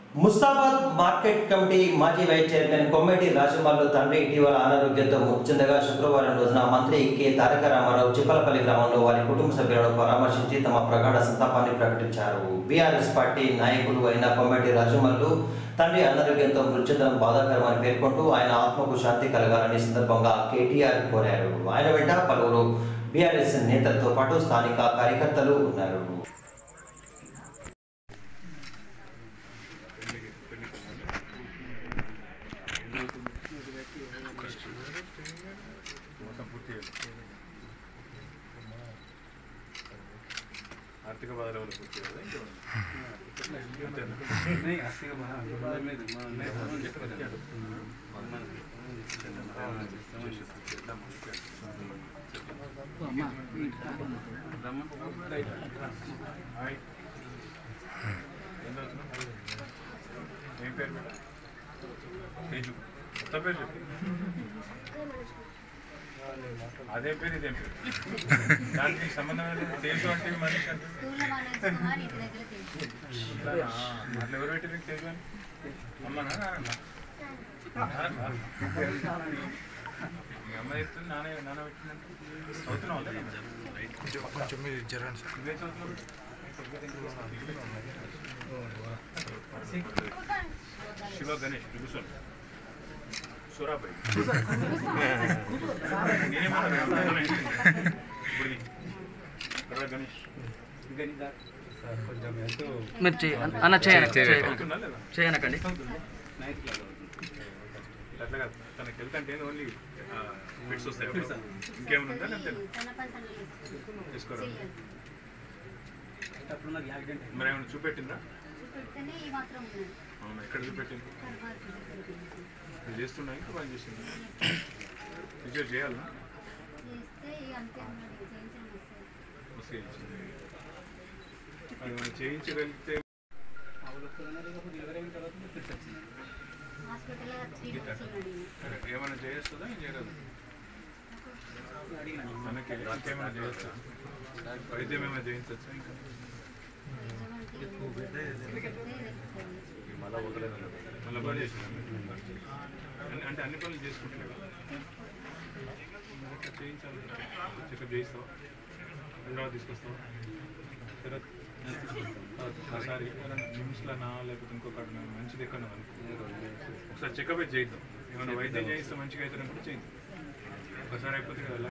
Mustabad market committee మాజీ vice chairman Kommati Rajamallu తండ్రి ఇటీవల అనారోగ్యంతో మృతి చెందగా శుక్రవారం రోజున మంత్రి కె తారక రామారావు చిప్పలపల్లి గ్రామంలో వారి కుటుంబ సభ్యులను పరామర్శించి తమ ప్రగాఢ సంతాపాన్ని ప్రకటించారు బీఆర్ఎస్ పార్టీ నాయకులు అయిన కొమ్మటి రాజమల్లు తండ్రి అనారోగ్యంతో మృతి చెందడం బాధాకరమని పేర్కొంటూ ఆయన ఆత్మకు శాంతి కలగాలని సందర్భంగా కేటీఆర్ కోరారు ఆయన వెంట పలువురు బీఆర్ఎస్ నేతలతో పాటు స్థానిక కార్యకర్తలు ఉన్నారు ఆర్థిక బాధల వల్ల పూర్తి కదా ఇంకేమన్నా? హాయ్. ఏం చదువుతున్నావు? ఏం పేరు మేడం తేజు కొత్త పేరు చెప్పు అదే పేరు ఇదే పేరు దానికి సంబంధం లేదు తేజు అంటే మనిషి అంటే స్కూల్లో వాళ్ళ కుమార్ ఇంటి దగ్గర తెలుసు అట్లా ఎవరు పెట్టి నీకు తేజు అని అమ్మనా నాన్న మీ అమ్మ చెప్తుంది నాన్న నాన్న పెట్టిందంటే చదువుతున్నావు అదే కొంచెం మీరు జరగండి సార్ నువ్వే చదువుతున్నావు శివ గణేష్ దిగుసోన్ సూరాబాయి నేనేమన్నా ఇప్పుడు ఎక్కడ గణేష్ మీరు చేయ అన్న చేయండి చేయండి చదువుతున్నా లేదా చేయనకండి అట్లా కాదు తనకి హెల్త్ అంటే ఓన్లీ ఫిట్స్ వస్తాయి ఇంకేమైనా ఉందా లేకపోతే తన పని తను చేస్తుంది. తీసుకోరా చెయ్యదు. మరి ఏమైనా చూపెట్టిందా పెడితేనే ఈ మాత్రం ఉన్నది అవునా ఎక్కడ చూపెట్టింది తర్వాత చేస్తే ఇది చేస్తున్నా ఇంకా పని చేసింది టీచర్ చేయాలా ఇక అంతే ఉన్నది చేయించడం వస్తుంది వస్తే చేయించింది అది మనం చేయించగలిగితే హాస్పిటల్లో త్రీ డేస్ ఉన్నాడు ఏమైనా చేయొస్తుందా ఏం చేయగలదు మనకి ఇంకేమైనా చేయొచ్చా వైద్యం ఏమైనా చేయించవచ్చా ఇంకా మళ్ళీ వదలేదు మళ్ళీ పని చేసినాం అంటే అన్ని పనులు చేసుకుంటున్నావు ఇంకా చేయించాలి చెకప్ చేయిస్తావా హైదరాబాద్ తీసుకొస్తావా తర్వాత ఒకసారి నిమ్స్లోనా లేకపోతే ఇంకొక మంచిది ఎక్కడ ఒకసారి చెకప్ చేయిద్దాం ఏమైనా వైద్యం చేయిస్తే మంచిగా అవుతారని కూడా చేయిద్దాం ఒకసారి అయిపోతే కదా